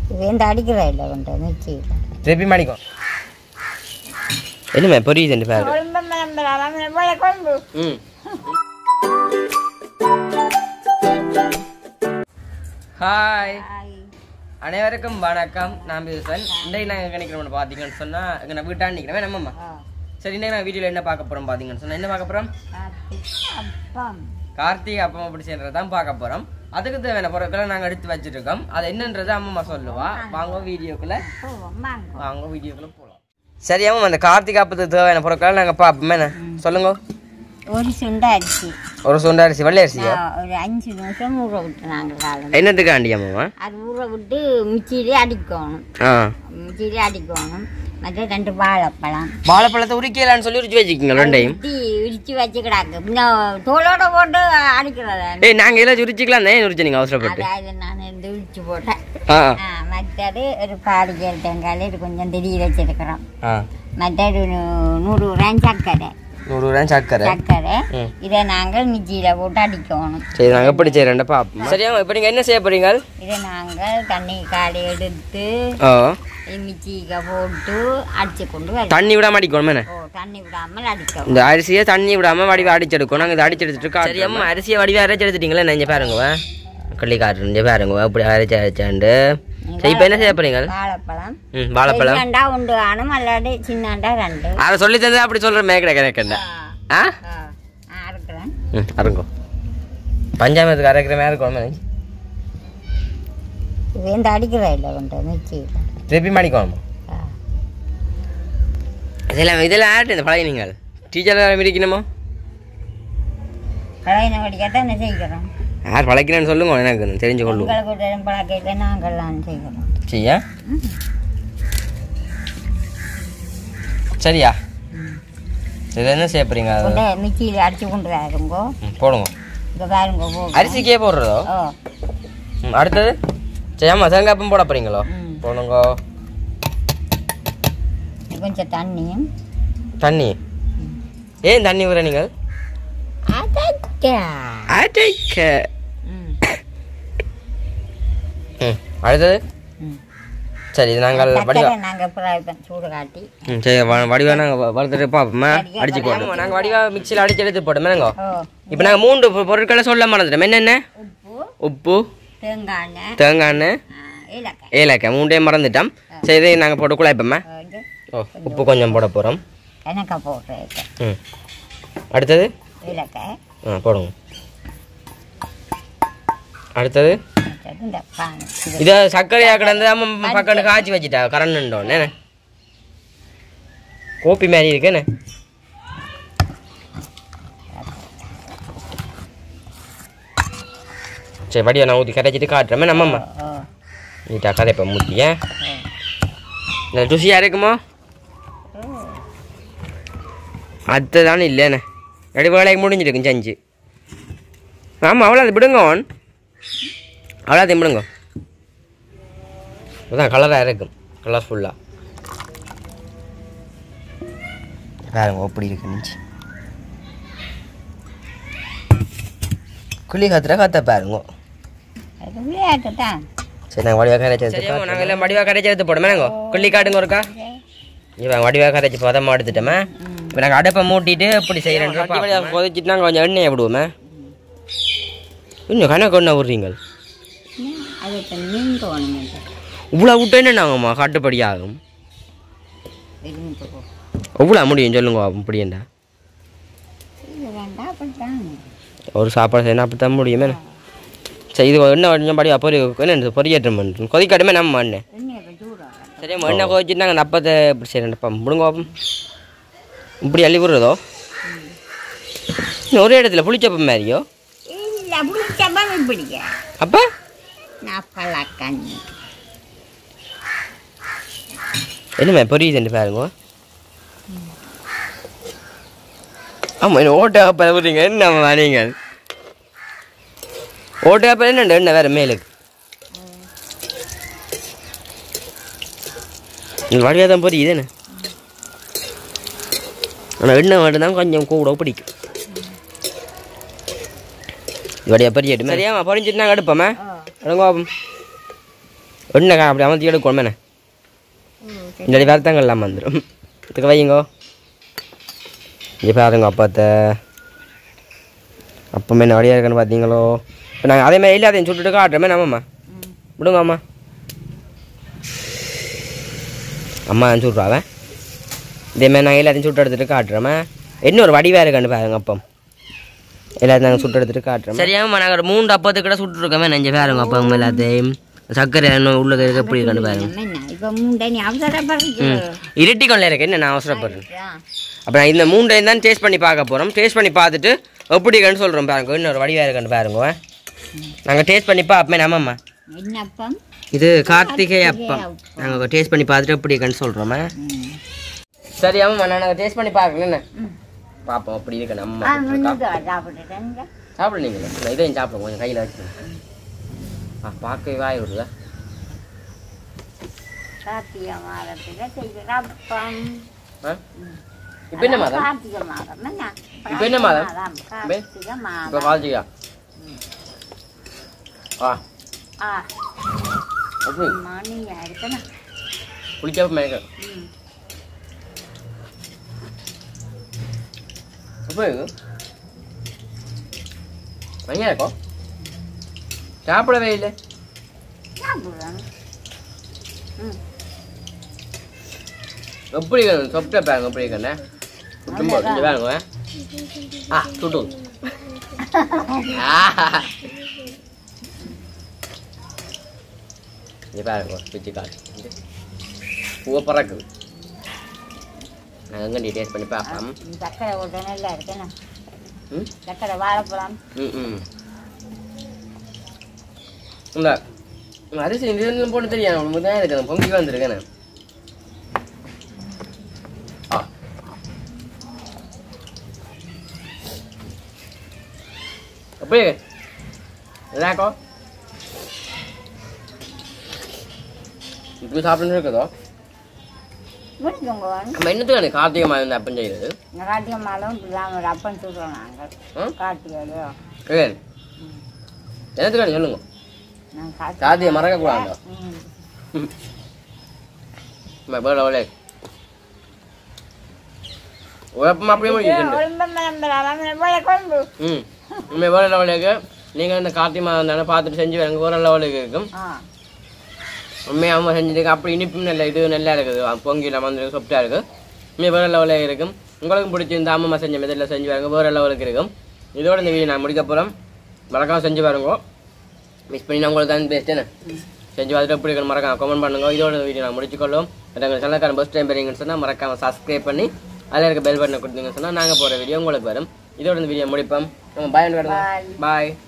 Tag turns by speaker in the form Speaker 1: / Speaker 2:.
Speaker 1: இந்த அடிக்கிறா இல்லை கொண்டு மிச்சி இல்லை
Speaker 2: திருப்பி மாடிக்கும் என்னம்மா புரியுது பாரு
Speaker 1: கொண்டு
Speaker 2: ம் ஹாய் அனைவருக்கும் வணக்கம் நான் பியூசன் இன்றைக்கு நாங்கள் எங்கே நிற்கிறோம்னு பார்த்தீங்கன்னு சொன்னால் எங்கள் நான் வீட்டாண்டு நிற்கிறேன் நம்மம்மா சரி இன்றைக்கு நான் வீடியோவில் என்ன பார்க்க போகிறோம் பார்த்தீங்கன்னு சொன்னால் என்ன பார்க்க போகிறோம்
Speaker 1: அப்பம்
Speaker 2: கார்த்திகை அப்பம் அப்படி செய்கிறது தான் பார்க்க போகிறோம் அதுக்கு தேவையான பொருட்களை நாங்கள் எடுத்து வச்சிருக்கோம் அது என்னன்றது அம்மா சொல்லுவா வாங்க வீடியோக்குள்ளே
Speaker 1: வாங்க
Speaker 2: வாங்க வீடியோக்குள்ளே போகலாம் சரி அம்மா அந்த கார்த்திகை அப்பத்துக்கு தேவையான பொருட்களை நாங்கள் பார்ப்போம் என்ன சொல்லுங்க
Speaker 1: ஒரு சுண்டை அரிசி
Speaker 2: ஒரு சுண்ட அரிசி வெள்ளை அரிசியா
Speaker 1: ஆ, ஒரு அஞ்சு நிமிஷம் ஊற விட்டு நாங்கள் காலம்
Speaker 2: என்னத்துக்காண்டி அம்மா
Speaker 1: அது ஊற விட்டு மிச்சிலே அடிக்கணும்
Speaker 2: ஆ
Speaker 1: மிச்சிலே அடிக்கணும் மற்ற ரெண்டு வாழைப்பழம்
Speaker 2: வாழைப்பழத்தை உரிக்கலான்னு சொல்லி உரிச்சு வச்சுக்கோங்க ரெண்டையும்
Speaker 1: இடி இடிச்சு வச்சு கிடாக்கு இன்னும் தோலோட போட்டு அடிக்கிறதா
Speaker 2: ஏய் நாங்கள் ஏதாச்சும் உரிச்சிக்கலாம் தான் உரிச்சு நீங்கள் அவசரப்பட்டு
Speaker 1: அதாவது நான் இந்த இடிச்சு போட்டேன்
Speaker 2: ஆ
Speaker 1: ஆ, மற்றது ஒரு பாடி தேங்காயில் இது கொஞ்சம் திடீர் வச்சிருக்கிறோம்
Speaker 2: ஆ
Speaker 1: மற்றது நூ- நூறு கிராம் சர்க்கரை
Speaker 2: நூறு கிராம் சர்க்கரை
Speaker 1: சர்க்கரை
Speaker 2: ம்.
Speaker 1: இதை நாங்கள் மிச்சியில் போட்டு அடிக்கணும்
Speaker 2: சரி நாங்கள் எப்படி செய்கிறேன் பார்ப்போம் சரியா இப்போ நீங்கள் என்ன செய்ய போறீங்க
Speaker 1: இதை நாங்கள் தண்ணி காலை எடுத்து
Speaker 2: ஓ
Speaker 1: மிச்சிக்க போட்டு அடிச்சு கொண்டு வரோம்
Speaker 2: தண்ணி விடாம அடிக்கணும் என்ன
Speaker 1: ஓ தண்ணி விடாமல் அடிக்கணும்
Speaker 2: இந்த அரிசியை தண்ணி விடாம வடிவ அடிச்செடுக்கும் நாங்கள் இதை அடிச்செடுத்துட்டு இருக்கோம் சரி அம்மா அரிசியை வடிவ அரைச்சு எடுத்துட்டீங்களா நான் இங்கே பாருங்க கள்ளிக்காட்டு இங்கே பாருங்க அப்படி அரைச்சு அரைச்சாண்டு சரி இப்போ என்ன செய்ய போறீங்க
Speaker 1: வாழைப்பழம்
Speaker 2: ம் வாழைப்பழம்
Speaker 1: பெரியண்டா உண்டு ஆனும் அல்லாடி சின்னாண்டா ரெண்டு
Speaker 2: அதை சொல்லி தந்தா அப்படி சொல்கிற மேக்கடை கிடைக்கண்டா ஆ
Speaker 1: ஆ, ஆ, இருக்கிறேன்
Speaker 2: ம் அருங்கோ பஞ்சாமத்துக்கு அரைக்கிற மாதிரி இருக்கும் மேனேஜ்
Speaker 1: இது இந்த அடிக்கிறா இல்லை கொண்டு மிச்சியில்
Speaker 2: திருப்பி மாடிக்கணும்
Speaker 1: ஆ.
Speaker 2: இதெல்லாம் இதெல்லாம் ஆட்டு இந்த பழைய நீங்கள் டீச்சர் மிதிக்கணுமோ
Speaker 1: பழையன வடிக்கத்தான் என்ன செய்கிறோம்
Speaker 2: யார் பழைக்கிறேன்னு சொல்லுங்க எனக்கு தெரிஞ்சு கொள்ளுவோம்
Speaker 1: எங்களுக்கு பழக்கத்தை நாங்கள்லாம் செய்கிறோம்
Speaker 2: செய்யா சரியா இது என்ன செய்ய போறீங்க அது
Speaker 1: கொண்டு மிச்சியில் அடிச்சு கொண்டு வருங்கோ
Speaker 2: ம், போடுங்க
Speaker 1: இங்கே பாருங்க போ
Speaker 2: அரிசிக்கே போடுறதோ
Speaker 1: ஓ
Speaker 2: ம், அடுத்தது செய்யாமா தேங்காய்ப்பும் போட போறீங்களோ
Speaker 1: ம்.
Speaker 2: போடுங்க
Speaker 1: கொஞ்சம் தண்ணியும்
Speaker 2: தண்ணி ஏன் தண்ணி ஊற நீங்கள்
Speaker 1: அதற்கா
Speaker 2: அடைக்க
Speaker 1: ம்
Speaker 2: ம் அடுத்தது
Speaker 1: ம்
Speaker 2: சரி இது நாங்கள் வடிவா
Speaker 1: சக்கரை நாங்கள் ஃப்ரை பண்ணி சூடு காட்டி
Speaker 2: ம் சரி வ- வடிவா நாங்கள் வளர்த்துட்டு பார்ப்போமா
Speaker 1: சரியா,
Speaker 2: அடிச்சு போடுவோம் நாங்கள் வடிவா மிக்சியில் அடிச்சு எடுத்து போட்டோம் என்னங்கோ
Speaker 1: ஓ
Speaker 2: இப்போ நாங்கள் மூன்று பொ- பொருட்களை சொல்ல மறந்துட்டோம் என்னென்ன
Speaker 1: உப்பு
Speaker 2: உப்பு
Speaker 1: தேங்காய் எண்ணெய்
Speaker 2: தேங்காய் எண்ணெய்
Speaker 1: ஆ, ஏலக்காய்
Speaker 2: ஏலக்காய் மூண்டையும் மறந்துட்டோம் சரி இதை நாங்கள் போட்டு குழப்போமா
Speaker 1: ஆ, இது
Speaker 2: ஓ உப்பு கொஞ்சம் போட போகிறோம்
Speaker 1: எனக்காய் போடுறேன்
Speaker 2: ம் அடுத்தது
Speaker 1: ஏலக்காய்
Speaker 2: ஆ போடுங்க அடுத்தது
Speaker 1: மற்றது இந்த பானை இது
Speaker 2: இதை சர்க்கரையாக கிடந்து அம்மா பக்கம் காய்ச்சி வச்சுட்டா கரண்டுண்டோன்னு என்ன கோப்பி மாதிரி இருக்கு என்ன சரி வடிவா நான் ஊற்றி கரைச்சிட்டு காட்டுறேன் நம்மம்மா
Speaker 1: ஓ
Speaker 2: நீட்டா கதைப்ப முட்டிய இந்த ருசியாக இருக்குமோ அதுதானே இல்லைண்ணே ரெண்டு வேலைக்கு முடிஞ்சிருக்கும் செஞ்சு ஆமாம் அவ்வளோ அது விடுங்க ஒன் அவ்வளோ அதை விடுங்க அதான் கலராக இருக்கும் கலர்ஃபுல்லாக பாருங்க எப்படி இருக்கு நினச்சி குழி கத்துற கத்த பாருங்க
Speaker 1: அது விளையாட்டு தான்
Speaker 2: சரி நாங்கள் வடிவாக கரைச்சி எடுத்து நாங்கள் எல்லாம் வடிவாக கரைச்சி எடுத்து போடமே நாங்கள் குள்ளி காட்டுங்க ஒருக்கா இவன் வடிவாக கரைச்சி பதமாக எடுத்துட்டோமே இப்போ நாங்கள் அடுப்பை மூட்டிட்டு இப்படி செய்கிறேன் கொதிச்சிட்டு நாங்கள் கொஞ்சம் எண்ணெயை விடுவோமே இன்னும் கணக்கு ஒன்றா விட்றீங்க
Speaker 1: அது இப்போ மீன் தோணுங்க
Speaker 2: இவ்வளோ விட்டு என்ன நாங்கம்மா கட்டுப்படி ஆகும்
Speaker 1: விரும்பி போ
Speaker 2: எவ்வளோ முடியும் சொல்லுங்க அப்படியேண்டா
Speaker 1: இது வேண்டாம் அப்படித்தான்
Speaker 2: ஒரு சாப்பாடு செய்யணும் அப்படி தான் முடியுமே சரி இது என்ன கொஞ்சம் படி பொறி என்ன பொரியேற்றம் பண்ணுறோம் கொதிக்காட்டுமே நம்ம அண்ணன்
Speaker 1: எண்ணெய் இப்போ சூடாக
Speaker 2: சரி எண்ணெய் கொதிச்சுட்டு நாங்கள் நப்பத்தை இப்படி செய்யறேன்ப்பா முடுங்க பாப்போம் இப்படி அள்ளி விடுறதோ இன்னும் ஒரே இடத்துல புளிச்சப்பம் மாதிரியோ
Speaker 1: இல்லை பிடிச்சப்பா பிடிக்க
Speaker 2: அப்போ
Speaker 1: நான் பழக்கண்ணி
Speaker 2: என்னம்மா பொரியுதுன்னு பாருங்க ஆமாம் என்ன ஓட்ட அப்போ விடுறீங்க என்னம்மா நீங்கள் ஓட்ட அப்போ என்ன என்ன வேறு மேலுக்கு நீங்கள் வடிவாக தான் பொரியுது என்ன ஆனால் எண்ணெய் மட்டும் தான் கொஞ்சம் கூட பிடிக்கும் வடியா பொரியட்டும் சரியாம்மா பொரிஞ்சிட்டு நாங்கள் எடுப்போமே எடுங்க பாப்போம் ஒன்றுக்கா அப்படி அமர்த்தி எடுக்கணும் மேனே இந்த வருத்தங்கள் இல்லாமல் வந்துடும் இதுக்கு வையுங்கோ இங்கே பாருங்க அப்பத்தை அப்பமே என்ன வழியாக இருக்குன்னு பார்த்தீங்களோ இப்போ நாங்கள் அதே மாதிரி எல்லாத்தையும் சுட்டுட்டு காட்டுறோமே நம்மம்மா விடுங்க அம்மா அம்மா தான் சுட்றாவன் இதே மாதிரி நாங்கள் எல்லாத்தையும் சுட்டு எடுத்துட்டு காட்டுறோமே இன்னொரு வடிவாக இருக்கான்னு பாருங்க அப்பம் எல்லாத்தையும் நாங்கள் சுட்டு எடுத்துட்டு காட்டுறோம் சரியாம்மா நாங்கள் ஒரு மூன்று அப்பத்துக்கு கூட சுட்டுருக்கோமே நெஞ்ச பாருங்க அப்பம் எல்லாத்தையும் சர்க்கரை இன்னும் உள்ள இருக்க எப்படி இருக்கான்னு பாருங்க
Speaker 1: என்ன இப்போ மூண்டை நீ அவசரப்படுறது
Speaker 2: இருட்டிக்கொள்ள இருக்கு என்ன நான் அவசரப்படுறேன் அப்போ நான் இந்த மூன்றையும் தான் டேஸ்ட் பண்ணி பார்க்க போகிறோம் டேஸ்ட் பண்ணி பார்த்துட்டு எப்படி இருக்குன்னு சொல்கிறோம் பாருங்க இன்னொரு வடிவாக இருக்குன்னு பாருங்க நாங்கள் டேஸ்ட் பண்ணி பார்ப்போமே நம்மம்மா
Speaker 1: என்ன அப்பம்
Speaker 2: இது கார்த்திகை அப்பம் நாங்கள் டேஸ்ட் பண்ணி பார்த்துட்டு எப்படி இருக்குன்னு சொல்கிறோமே சரி ஆமாம்மா நாங்கள் டேஸ்ட் பண்ணி பார்க்கல என்ன பார்ப்போம் அப்படி இருக்கு நம்ம
Speaker 1: சாப்பிட்டுட்டேங்க
Speaker 2: சாப்பிட நீங்கள் நான் இதையும் சாப்பிடுங்க கொஞ்சம் கையில் வச்சுக்கோங்க ஆ பார்க்கவே வாய் விடுதா
Speaker 1: கார்த்திகை மாதத்தில் செய்கிற அப்பம்
Speaker 2: ஆ இப்போ என்ன மாதம்
Speaker 1: கார்த்திகை மாதம் என்ன
Speaker 2: இப்ப என்ன மாதம்?
Speaker 1: கார்த்திகை
Speaker 2: இப்போ
Speaker 1: மாதம்
Speaker 2: கால்ச்சிக்கா ஆ
Speaker 1: ஆ
Speaker 2: அப்படி
Speaker 1: மணியா இருக்கணும்
Speaker 2: குளிக்க மேய்க்க
Speaker 1: ம்
Speaker 2: அப்போ மையா இருக்கோ சாப்பிடவே இல்லை
Speaker 1: சாப்பிடுறேன் ம்
Speaker 2: எப்படி இருக்கணும் சொப்ட பாருங்க எப்படி இருக்கண்ணே சுட்டும்போ இங்கே பாருங்க ஆ சுட்டு இங்கே பாருங்க பிச்சு காட்டு பூவை பறக்குது நாங்கள் எங்கே டேஸ்ட் பண்ணி பார்க்கலாம்
Speaker 1: சக்கரை போட்டு நல்லா இருக்கணும்
Speaker 2: ம்
Speaker 1: சக்கரை வாழைப்பழம்
Speaker 2: ம் ம் இந்த அரிசி இது போட்டு தெரியும் உங்களுக்கு தான் இருக்குது பொங்கி வந்திருக்கேன் ஆ அப்படி இதாக்கோ இப்படி சாப்பிட்டு இருக்குதோ
Speaker 1: முடிச்சுங்க
Speaker 2: நம்ம என்னத்துக்கு கார்த்திகை மாதம் இந்த அப்பம் செய்கிறது
Speaker 1: கார்த்திகை மாதம் இல்லாமல் ஒரு அப்பம் சொல்கிறோம் நாங்கள்
Speaker 2: ஆ
Speaker 1: கார்த்திகையோ
Speaker 2: ஏன் என்னத்துக்கு சொல்லுங்க
Speaker 1: நாங்கள் கார்த்திகை
Speaker 2: கார்த்திகை மறக்கக்கூடாது
Speaker 1: ம்
Speaker 2: நம்ம பேர் லெவலே உழப்பம் அப்படியே முடியுது
Speaker 1: கொண்டு
Speaker 2: ம் நம்ம வேறு லெவலுக்கு நீங்கள் இந்த கார்த்திகை மாதம் தானே பார்த்துட்டு செஞ்சு எனக்கு வேறு லெவலுக்கு இருக்கும்
Speaker 1: ஆ
Speaker 2: உண்மையாக அம்மா செஞ்சதுக்கு அப்படி இனிப்பும் நல்ல இது நல்லா இருக்குது பொங்கில வந்து சொப்டாக இருக்குது உண்மையாக வேறு லெவலில் இருக்கும் உங்களுக்கும் பிடிச்சிருந்த அம்மா செஞ்ச மெதலில் செஞ்சு பாருங்க வேறு லெவலுக்கு இருக்கும் இதோட இந்த வீடியோ நான் முடிக்க போகிறோம் மறக்காம செஞ்சு பாருங்க மிஸ் பண்ணி நான் உங்களுக்கு தான் பேசிட்டேன் செஞ்சு பார்த்துட்டு எப்படி இருக்குன்னு மறக்காம கமெண்ட் பண்ணுங்க இதோட வீடியோ நான் முடிச்சுக்கொள்ளும் எங்கள் சேனல்காரன் ஃபஸ்ட் டைம் பெரியங்கன்னு சொன்னால் மறக்காம சப்ஸ்கிரைப் பண்ணி அதில் இருக்க பெல் பட்டனை கொடுத்தீங்கன்னு சொன்னால் நாங்கள் போகிற வீடியோ உங்களுக்கு வரும் இதோட இந்த வீடியோ முடிப்போம் நம்ம பாய்
Speaker 1: Bye.
Speaker 2: பாய்